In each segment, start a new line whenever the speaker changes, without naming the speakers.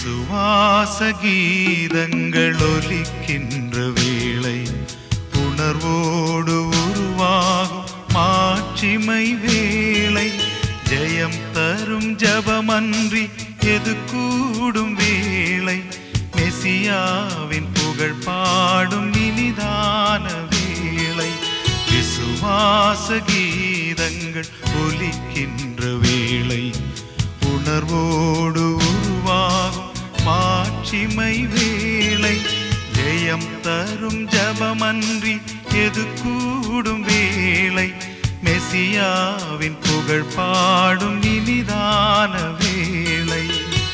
விசுவாச கீதங்கள் ஒலிக்கின்ற வேளை உணர்வோடு உருவாகும் மாட்சிமை வேளை ஜெயம் தரும் ஜபமன்றி எது கூடும் வேளை மெசியாவின் புகழ் பாடும் இனிதான வேளை விசுவாச கீதங்கள் ஒலிக்கின்ற வேளை உணர்வோடு உருவாகும் மாட்சிமை வேளை ஜெயம் தரும் ஜபமன்றி எது கூடும் வேளை மெசியாவின் புகழ் பாடும் இனிதான வேளை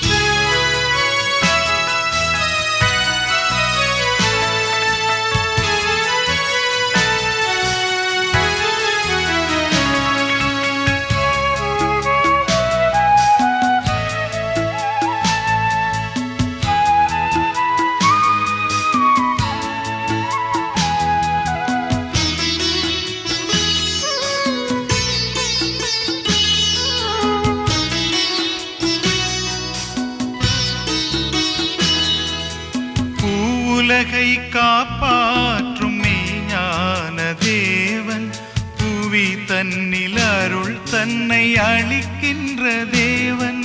பூவுலகை காப்பாற்றும் மெய்ஞான தேவன் புவி தன்னில் அருள் தன்னை அளிக்கின்ற தேவன்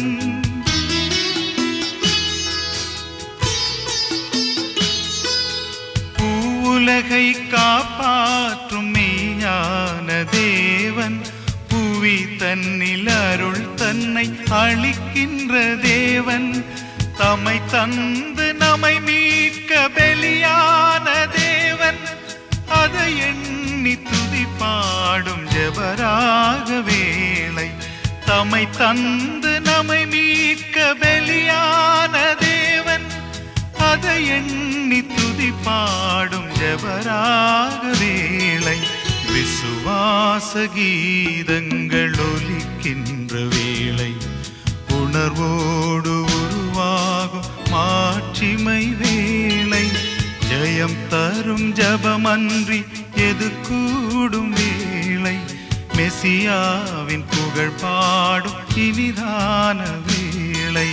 பூவுலகை காப்பாற்றும் மெய்ஞான தேவன் புவி தன்னில் அருள் தன்னை அளிக்கின்ற தேவன் தம்மை தந்து நம்மை மீட்க பலியான தேவன் அதை எண்ணி துதி பாடும் ஜெபராக வேளை தம்மை தந்து நம்மை மீட்க பலியான தேவன் அதை எண்ணி துதி பாடும் ஜெபராக வேளை விசுவாச கீதங்கள் ஒலிக்கின்ற வேளை உணர்வோடு உருவாகும் மாட்சிமை வேளை ஜெயம் தரும் ஜபமன்றி எது கூடும் வேளை மெசியாவின் புகழ் பாடும் இனிதான வேளை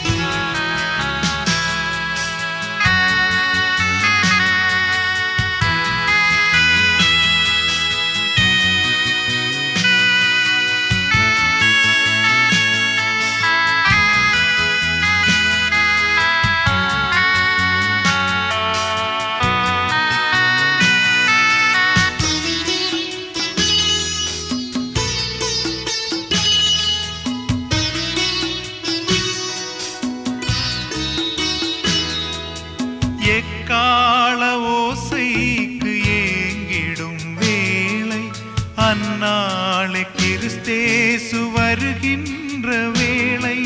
எக்கால ஓசைக்கு ஏங்கிடும் வேளை அந்நாளை கிறிஸ்தேசு வருகின்ற வேளை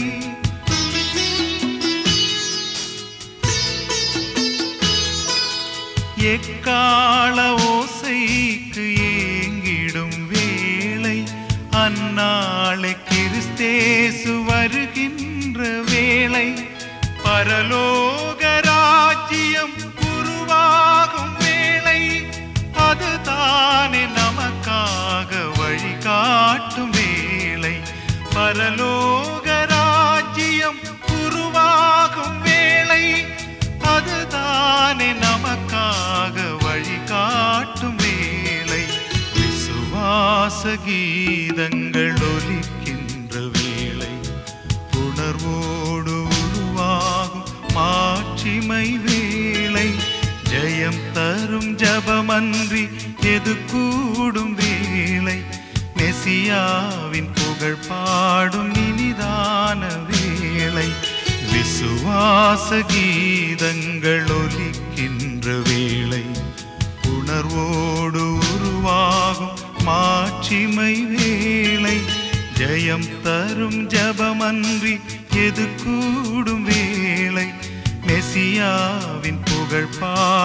எக்கால ஓசைக்கு ஏங்கிடும் வேளை அந்நாளை கிறிஸ்தேசு வருகின்ற வேளை பரலோக ராஜ்யம் உருவாகும் வேளை அதுதானே நமக்காக வழிகாட்டும் வேளை பரலோக ராஜ்யம் உருவாகும் வேளை அதுதானே நமக்காக வழிகாட்டும் வேளை விசுவாச கீதங்கள் ஒலிக்கின்ற வேளை உணர்வோடு உருவாகும் மாட்சிமை வேளை ஜெயம் தரும் ஜபமன்றி எது கூடும் வேளை மெசியாவின் புகழ் பாடும் இனிதான வேளை விசுவாச கீதங்கள் ஒலிக்கின்ற வேளை உணர்வோடு உருவாகும் மாட்சிமை வேளை ஜெயம் தரும் ஜபமன்றி எது கூடும் வேளை மெசியாவின் புகழ் பா